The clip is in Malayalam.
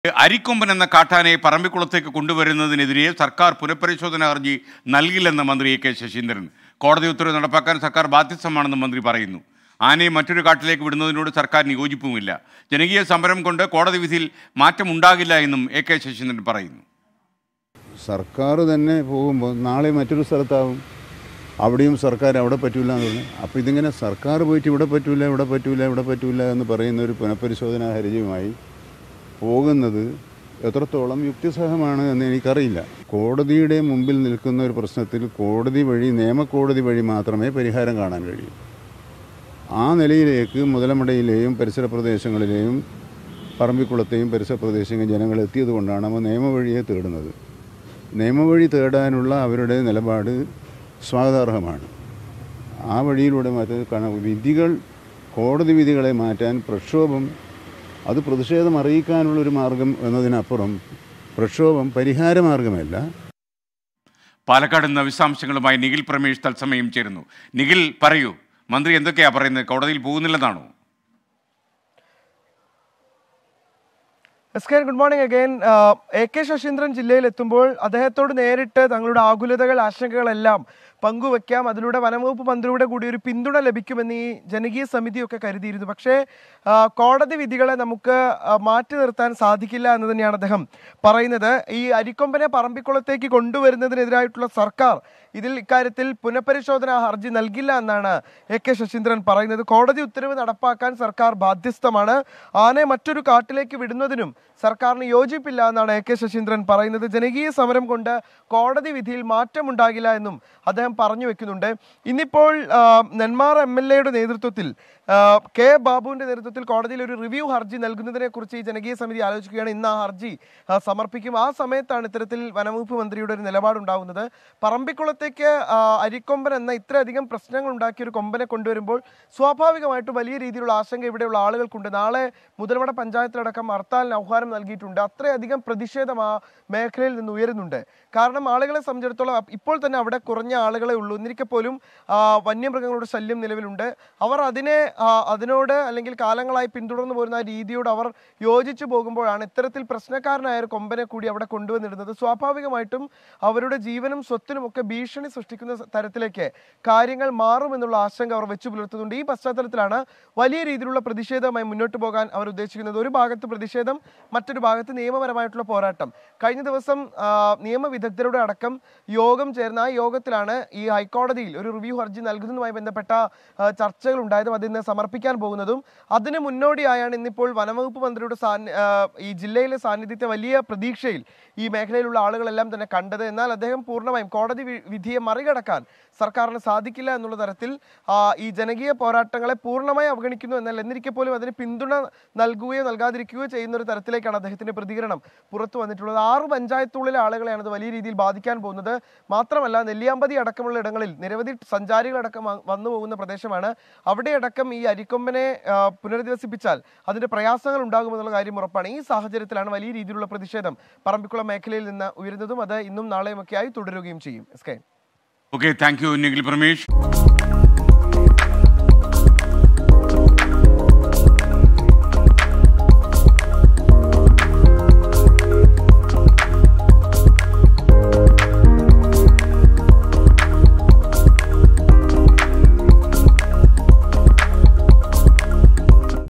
അരിക്കൊമ്പൻ എന്ന കാട്ടാനയെ പറമ്പിക്കുളത്തേക്ക് കൊണ്ടുവരുന്നതിനെതിരെ സർക്കാർ പുനഃപരിശോധന ഹർജി നൽകില്ലെന്ന് മന്ത്രി എ കെ ശശീന്ദ്രൻ കോടതി ഉത്തരവ് നടപ്പാക്കാൻ സർക്കാർ ബാധ്യസ്ഥമാണെന്ന് മന്ത്രി പറയുന്നു ആനയെ മറ്റൊരു കാട്ടിലേക്ക് വിടുന്നതിനോട് സർക്കാരിന് യോജിപ്പുമില്ല ജനകീയ സമരം കൊണ്ട് കോടതി വിധിയിൽ മാറ്റമുണ്ടാകില്ല എന്നും എ കെ ശശീന്ദ്രൻ പറയുന്നു സർക്കാർ തന്നെ പോകുമ്പോൾ നാളെ മറ്റൊരു സ്ഥലത്താവും അവിടെയും സർക്കാർ അവിടെ പറ്റൂല എന്ന് പറഞ്ഞു അപ്പോൾ ഇതിങ്ങനെ സർക്കാർ പോയിട്ട് ഇവിടെ പറ്റൂല ഇവിടെ പറ്റൂല ഇവിടെ പറ്റൂല എന്ന് പറയുന്ന ഒരു പുനഃപരിശോധനാ ഹർജിയുമായി പോകുന്നത് എത്രത്തോളം യുക്തിസഹമാണ് എന്ന് എനിക്കറിയില്ല കോടതിയുടെ മുമ്പിൽ നിൽക്കുന്ന ഒരു പ്രശ്നത്തിൽ കോടതി വഴി നിയമക്കോടതി വഴി മാത്രമേ പരിഹാരം കാണാൻ കഴിയൂ ആ നിലയിലേക്ക് മുതലമടയിലെയും പരിസര പ്രദേശങ്ങളിലെയും പറമ്പിക്കുളത്തെയും പരിസര പ്രദേശങ്ങളിലെയും ജനങ്ങൾ എത്തിയത് കൊണ്ടാണ് അവർ നിയമവഴിയെ തേടുന്നത് നിയമവഴി തേടാനുള്ള അവരുടെ നിലപാട് സ്വാഗതാർഹമാണ് ആ വഴിയിലൂടെ മറ്റ് കണ- വിധികൾ കോടതി വിധികളെ മാറ്റാൻ പ്രക്ഷോഭം അത് പ്രതിഷേധം അറിയിക്കാനുള്ള ഒരു മാർഗം എന്നതിനപ്പുറം പ്രക്ഷോഭം പരിഹാരമാർഗമല്ല പാലക്കാട് നിന്ന് വിശദാംശങ്ങളുമായി നിഖിൽ പ്രമേഷ് തത്സമയം ചേരുന്നു നിഖിൽ പറയൂ മന്ത്രി എന്തൊക്കെയാ പറയുന്നത് കോടതിയിൽ പോകുന്നില്ലെന്നാണോ S K good morning again A K Saseendran ജില്ലയിൽ എത്തുമ്പോൾ അദ്ദേഹത്തോട് നേരിട്ട് തങ്ങളുടെ ആകുലതകൾ ആശങ്കകളെല്ലാം പങ്കുവെക്കാം അതിലൂടെ വനംവകുപ്പ് മന്ത്രിയുടെ കൂടി ഒരു പിന്തുണ ലഭിക്കുമെന്ന് ഈ ജനകീയ സമിതിയൊക്കെ കരുതിയിരുന്നു പക്ഷേ ആ, കോടതി വിധികളെ നമുക്ക് ആ, മാറ്റി നിർത്താൻ സാധിക്കില്ല എന്ന് തന്നെയാണ് അദ്ദേഹം പറയുന്നത് ഈ അരിക്കൊമ്പനെ പറമ്പിക്കുളത്തേക്ക് കൊണ്ടുവരുന്നതിനെതിരായിട്ടുള്ള സർക്കാർ ഇതിൽ ഇക്കാര്യത്തിൽ പുനഃപരിശോധനാ ഹർജി നൽകില്ല എന്നാണ് എ കെ ശശീന്ദ്രൻ പറയുന്നത് കോടതി ഉത്തരവ് നടപ്പാക്കാൻ സർക്കാർ ബാധ്യസ്ഥമാണ് ആനയെ മറ്റൊരു കാട്ടിലേക്ക് വിടുന്നതിനും സർക്കാരിന് യോജിപ്പില്ല എന്നാണ് എ കെ ശശീന്ദ്രൻ പറയുന്നത് ജനകീയ സമരം കൊണ്ട് കോടതി വിധിയിൽ മാറ്റമുണ്ടാകില്ല എന്നും അദ്ദേഹം പറഞ്ഞു വെക്കുന്നുണ്ട് ഇന്നിപ്പോൾ ആ, നെന്മാറ എം എൽ എയുടെ നേതൃത്വത്തിൽ ആ, കെ ബാബുവിന്റെ നേതൃത്വത്തിൽ കോടതിയിൽ ഒരു റിവ്യൂ ഹർജി നൽകുന്നതിനെ കുറിച്ച് ഈ ജനകീയ സമിതി ആലോചിക്കുകയാണ് ഇന്ന് ആ ഹർജി ആ, സമർപ്പിക്കും ആ സമയത്താണ് ഇത്തരത്തിൽ വനംവകുപ്പ് മന്ത്രിയുടെ ഒരു നിലപാടുണ്ടാകുന്നത് പറമ്പിക്കുളത്തേക്ക് ആ, അരിക്കൊമ്പൻ എന്ന ഇത്രയധികം പ്രശ്നങ്ങൾ ഉണ്ടാക്കിയ ഒരു കൊമ്പനെ കൊണ്ടുവരുമ്പോൾ സ്വാഭാവികമായിട്ടും വലിയ രീതിയിലുള്ള ആശങ്ക ഇവിടെയുള്ള ആളുകൾക്കുണ്ട് നാളെ മുതലമട പഞ്ചായത്തിലടക്കം ഹർത്താലിന് ആഹ്വാനം നൽകിയിട്ടുണ്ട് അത്രയധികം പ്രതിഷേധം ആ മേഖലയിൽ നിന്ന് ഉയരുന്നുണ്ട് കാരണം ആളുകളെ സംബന്ധിച്ചിടത്തോളം അപ്പ് ഇപ്പോൾ തന്നെ അവിടെ കുറഞ്ഞ ആളുകളെ ഉള്ളൂ എന്നിരിക്കെ പോലും ആ, വന്യമൃഗങ്ങളുടെ ശല്യം നിലവിലുണ്ട് അവർ അതിനെ ആ, അതിനോട് അല്ലെങ്കിൽ കാലങ്ങളായി പിന്തുടർന്നു പോരുന്ന ആ രീതിയോട് അവർ യോജിച്ചു പോകുമ്പോഴാണ് ഇത്തരത്തിൽ പ്രശ്നക്കാരനായ ഒരു കൊമ്പനെ കൂടി അവിടെ കൊണ്ടുവന്നിടുന്നത് സ്വാഭാവികമായിട്ടും അവരുടെ ജീവനും സ്വത്തിനും ഒക്കെ ഭീഷണി സൃഷ്ടിക്കുന്ന സ- തരത്തിലേക്ക് കാര്യങ്ങൾ മാറുമെന്നുള്ള ആശങ്ക അവർ വെച്ചു പുലർത്തുന്നുണ്ട് ഈ പശ്ചാത്തലത്തിലാണ് വലിയ രീതിയിലുള്ള പ്രതിഷേധവുമായി മുന്നോട്ട് പോകാൻ അവർ ഉദ്ദേശിക്കുന്നത് ഒരു ഭാഗത്ത് പ്രതിഷേധം മറ്റൊരു ഭാഗത്ത് നിയമപരമായിട്ടുള്ള പോരാട്ടം കഴിഞ്ഞ ദിവസം ആ, നിയമവിദഗ്ധരുടെ അടക്കം യോഗം ചേർന്ന ആ യോഗത്തിലാണ് ഈ ഹൈക്കോടതിയിൽ ഒരു റിവ്യൂ ഹർജി നൽകുന്നതുമായി ബന്ധപ്പെട്ട ആ, ചർച്ചകൾ ഉണ്ടായതും അത് ഇന്ന് സമർപ്പിക്കാൻ പോകുന്നതും അതിന് മുന്നോടിയായാണ് ഇന്നിപ്പോൾ വനംവകുപ്പ് മന്ത്രിയുടെ സാന്നി- ആ, ഈ ജില്ലയിലെ സാന്നിധ്യത്തെ വലിയ പ്രതീക്ഷയിൽ ഈ മേഖലയിലുള്ള ആളുകളെല്ലാം തന്നെ കണ്ടത് എന്നാൽ അദ്ദേഹം പൂർണ്ണമായും കോടതി വി- വിധിയെ മറികടക്കാൻ സർക്കാരിന് സാധിക്കില്ല എന്നുള്ള തരത്തിൽ ആ, ഈ ജനകീയ പോരാട്ടങ്ങളെ പൂർണ്ണമായി അവഗണിക്കുന്നു എന്നാൽ എന്നിരിക്കെ പോലും അതിന് പിന്തുണ നൽകുകയോ നൽകാതിരിക്കുകയോ ചെയ്യുന്ന ഒരു തരത്തിലേക്കാണ് അദ്ദേഹത്തിന്റെ പ്രതികരണം പുറത്തു വന്നിട്ടുള്ളത് ആറ് പഞ്ചായത്തുകളിലെ ആളുകളെയാണ് അത് വലിയ രീതിയിൽ ബാധിക്കാൻ പോകുന്നത് മാത്രമല്ല നെല്ലിയാമ്പതി അടക്കമുള്ള ഇടങ്ങളിൽ നിരവധി സഞ്ചാരികളടക്കം വ- വന്നു പോകുന്ന പ്രദേശമാണ് അവിടെയടക്കം ഈ അരിക്കൊമ്പനെ ആ, പുനരധിവസിപ്പിച്ചാൽ അതിന്റെ പ്രയാസങ്ങൾ ഉണ്ടാകുമെന്നുള്ള കാര്യം ഉറപ്പാണ് ഈ സാഹചര്യത്തിലാണ് വലിയ രീതിയിലുള്ള പ്രതിഷേധം പറമ്പിക്കുളം മേഖലയിൽ നിന്ന് ഉയരുന്നതും അത് ഇന്നും നാളെയുമൊക്കെയായി തുടരുകയും ചെയ്യും S K okay thank you Nikhil Pramesh